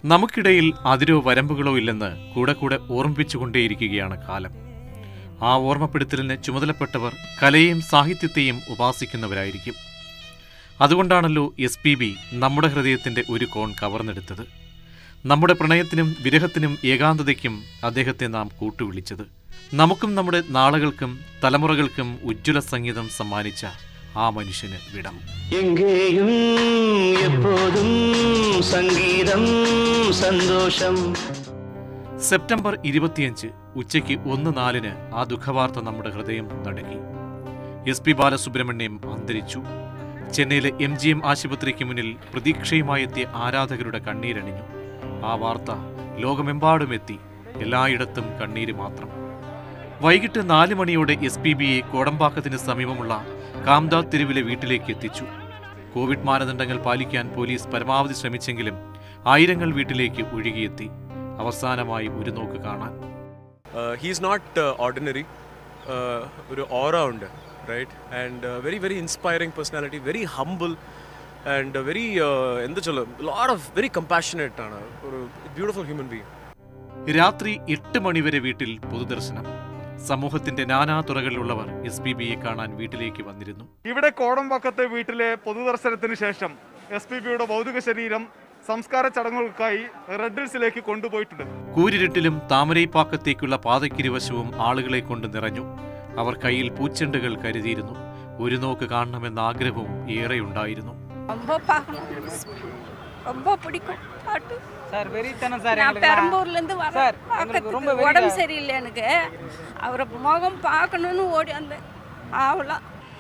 നമുക്കിടയിൽ അതിരോ വരമ്പുകളോ ഇല്ലെന്ന് കൂടെ കൂടെ ഓർമ്മിപ്പിച്ചുകൊണ്ടേയിരിക്കുകയാണ് കാലം ആ ഓർമ്മപ്പെടുത്തലിന് ചുമതലപ്പെട്ടവർ കലയെയും സാഹിത്യത്തെയും ഉപാസിക്കുന്നവരായിരിക്കും അതുകൊണ്ടാണല്ലോ എസ് പി ബി നമ്മുടെ ഹൃദയത്തിന്റെ ഒരു കോൺ കവർന്നെടുത്തത് നമ്മുടെ പ്രണയത്തിനും വിരഹത്തിനും ഏകാന്തതയ്ക്കും അദ്ദേഹത്തെ നാം കൂട്ടുവിളിച്ചത് നമുക്കും നമ്മുടെ നാളുകൾക്കും തലമുറകൾക്കും ഉജ്ജ്വല സംഗീതം സമ്മാനിച്ച ആ മനുഷ്യന് വിടം എങ്കേയും എപ്പോതും സംഗീതം സന്തോഷം സെപ്റ്റംബർ ഇരുപത്തിയഞ്ച് ഉച്ചയ്ക്ക് ഒന്ന് നാലിന് ആ ദുഃഖവാർത്ത നമ്മുടെ ഹൃദയം നടുക്കി എസ് പി ബാലസുബ്രഹ്മണ്യം അന്തരിച്ചു ചെന്നൈയിലെ എം ജി എം ആശുപത്രിക്ക് മുന്നിൽ പ്രതീക്ഷയുമായി എത്തിയ ആരാധകരുടെ കണ്ണീരണിഞ്ഞു ആ വാർത്ത ലോകമെമ്പാടും എത്തി എല്ലായിടത്തും കണ്ണീര് മാത്രം വൈകിട്ട് നാല് മണിയോടെ എസ് പി ബിയെ കോടമ്പാക്കത്തിന് സമീപമുള്ള കാംദാദ് തെരുവിലെ വീട്ടിലേക്ക് എത്തിച്ചു കോവിഡ് മാനദണ്ഡങ്ങൾ പാലിക്കാൻ പോലീസ് പരമാവധി ശ്രമിച്ചെങ്കിലും ആയിരങ്ങൾ വീട്ടിലേക്ക് ഒഴുകിയെത്തി അവസാനമായി ഒരു നോക്ക് കാണാൻ ഹീസ് നോട്ട് ഓർഡിനറി ഒരു ഓറ ഉണ്ട് right and very very inspiring personality very humble and very എന്താ ചൊല്ല ലോട്ട് ഓഫ് വെരി കമ്പാഷനേറ്റ് ആണ് ഒരു ബ്യൂട്ടിഫുൾ ഹ്യൂമൻ ബീങ് രാത്രി എട്ട് മണിവരെ വീട്ടിൽ പൊതുദർശനം സമൂഹത്തിന്റെ നാനാ തുറകളിലുള്ളവർ എസ് പി ബിയെ കാണാൻ വീട്ടിലേക്ക് വന്നിരുന്നു ഇവിടെ കോടമ്പാക്കത്തെ വീട്ടിലെ പൊതുദർശനത്തിന് ശേഷം എസ് പി ബിയുടെ ഭൗതിക ശരീരം സംസ്കാര ചടങ്ങുകൾക്കായി റെഡ് ഹിൽസിലേക്ക് കൊണ്ടുപോയിട്ടുണ്ട് കൂരിരുട്ടിലും താമരൈപ്പാക്കത്തേക്കുള്ള പാതയ്ക്കിരുവശവും ആളുകളെ കൊണ്ട് നിറഞ്ഞു അവർ കയ്യിൽ പൂച്ചെണ്ടുകൾ കരുതിയിരുന്നു ഒരു നോക്ക് കാണണമെന്ന ആഗ്രഹവും ഏറെയുണ്ടായിരുന്നു ரொம்ப பார்க்கணும் ரொம்ப பிடிக்கும் பாட்டு சார் வெறித்தனம் சார் நான் எங்களுக்கெல்லாம். பெரம்பூர்ல இருந்து சார், வர எங்களுக்கு பார்க்கறதுக்கு ரொம்ப வெறி உடம்பு சார். சரியில்லை எனக்கு அவரை முகம் பார்க்கணும்னு ஓடி வந்தேன் ஆவலாம்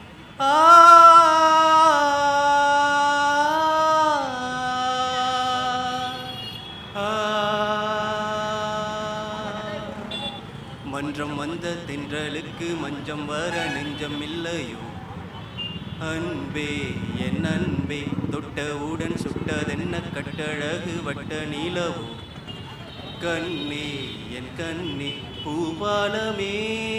மன்றம் வந்த தென்றலுக்கு மஞ்சம் வர நெஞ்சம் இல்லையோ அன்பே என் அன்பே தொட்டவுடன் சுட்டதென்ன கட்டழகு வட்ட நீலவோ கண்ணே என் கண்ணே பூபாலமே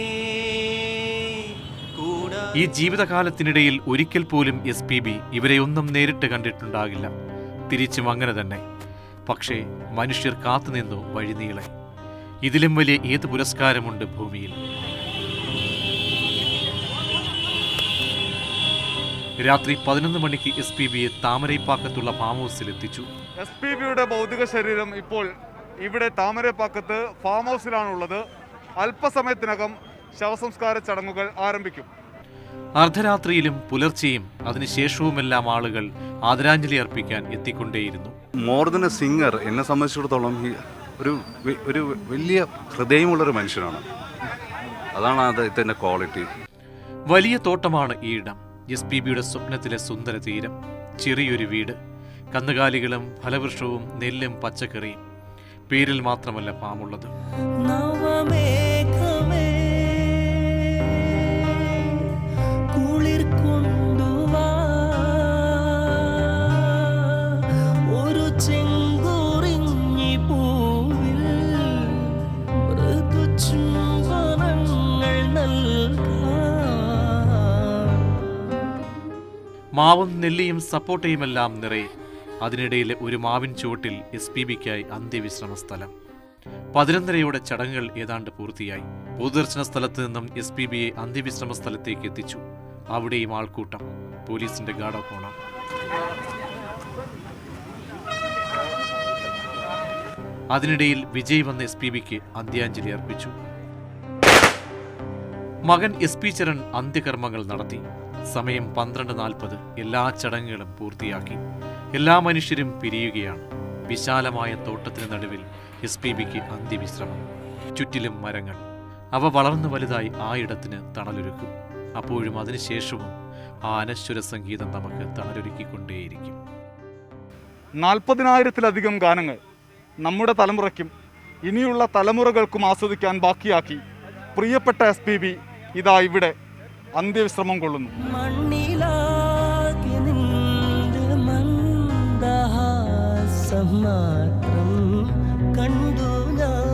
കൂടാ ഈ ജീവിതകാലത്തിനിടയിൽ ഒരിക്കൽ പോലും എസ് പി ബി ഇവരെയൊന്നും നേരിട്ട് കണ്ടിട്ടുണ്ടാകില്ല തിരിച്ചും അങ്ങനെ തന്നെ പക്ഷേ മനുഷ്യർ കാത്തുനിന്നു വഴിനീളെ ഇതിലും വലിയ ഏത് പുരസ്കാരമുണ്ട് ഭൂമിയിൽ രാത്രി പതിനൊന്ന് മണിക്ക് എസ് പി ബിയെ താമരൈപ്പാക്കത്തുള്ള ഫാം ഹൗസിൽ എത്തിച്ചു എസ് പി ബിയുടെ ഭൗതിക ശരീരം ഇപ്പോൾ ഇവിടെ താമരപ്പാക്കത്ത് ഫാം ഹൗസിലാണുള്ളത് അല്പസമയത്തിനകം ശവസംസ്കാര ചടങ്ങുകൾ ആരംഭിക്കും അർദ്ധരാത്രിയിലും പുലർച്ചെയും അതിനുശേഷവുമെല്ലാം ആളുകൾ ആദരാഞ്ജലി അർപ്പിക്കാൻ എത്തിക്കൊണ്ടേയിരുന്നു മോർ ദൻ എ സിംഗർ എന്നെ സംബന്ധിച്ചിടത്തോളം ഈ ഒരു വെ- ഒരു വലിയ ഹൃദയമുള്ളൊരു മനുഷ്യനാണ് അതാണ് അദ്ദേഹത്തിൻ്റെ ക്വാളിറ്റി വലിയ തോട്ടമാണ് ഈ ഇടം എസ് പി ബിയുടെ സ്വപ്നത്തിലെ സുന്ദര തീരം ചെറിയൊരു വീട് കന്നുകാലികളും ഫലവൃക്ഷവും നെല്ലും പച്ചക്കറിയും പേരിൽ മാത്രമല്ല ഫാമുള്ളത് നവമേഘമേ കുളിർ കൊണ്ടുവാ ഒരു ചെങ്കുറിഞ്ഞി പൂവിൽ മൃദുചുംബനങ്ങൾ നൽകാം മാവും നെല്ലിയും സപ്പോട്ടയുമെല്ലാം നിറയെ അതിനിടയിലെ ഒരു മാവിൻ ചുവട്ടിൽ എസ് പി ബിക്കായി അന്ത്യവിശ്രമ സ്ഥലം പതിനൊന്നരയോടെ ചടങ്ങുകൾ ഏതാണ്ട് പൂർത്തിയായി പൊതുദർശന സ്ഥലത്ത് നിന്നും എസ് പി ബിയെ അന്ത്യവിശ്രമ സ്ഥലത്തേക്ക് എത്തിച്ചു അവിടെയും ആൾക്കൂട്ടം പോലീസിന്റെ ഗാഡോക്കോണം അതിനിടയിൽ വിജയ് വന്ന എസ് പി ബിക്ക് അന്ത്യാഞ്ജലി അർപ്പിച്ചു മകൻ എസ് പി ചരൺ അന്ത്യകർമ്മങ്ങൾ നടത്തി സമയം പന്ത്രണ്ട് നാൽപ്പത് എല്ലാ ചടങ്ങുകളും പൂർത്തിയാക്കി എല്ലാ മനുഷ്യരും പിരിയുകയാണ് വിശാലമായ തോട്ടത്തിന് നടുവിൽ എസ് പി ബിക്ക് അന്ത്യവിശ്രമം ചുറ്റിലും മരങ്ങൾ അവ വളർന്നു വലുതായി ആ ഇടത്തിന് തണലൊരുക്കും അപ്പോഴും അതിനുശേഷവും ആ അനശ്വര സംഗീതം നമുക്ക് തണലൊരുക്കിക്കൊണ്ടേയിരിക്കും നാൽപ്പതിനായിരത്തിലധികം ഗാനങ്ങൾ നമ്മുടെ തലമുറയ്ക്കും ഇനിയുള്ള തലമുറകൾക്കും ആസ്വദിക്കാൻ ബാക്കിയാക്കി പ്രിയപ്പെട്ട എസ് പി ബി ഇതാ ഇവിടെ അന്ത്യവിശ്രമം കൊള്ളുന്നു മണ്ണിലാകെ നിന്റെ മന്ദഹാസം മാത്രം കണ്ടു ഞാൻ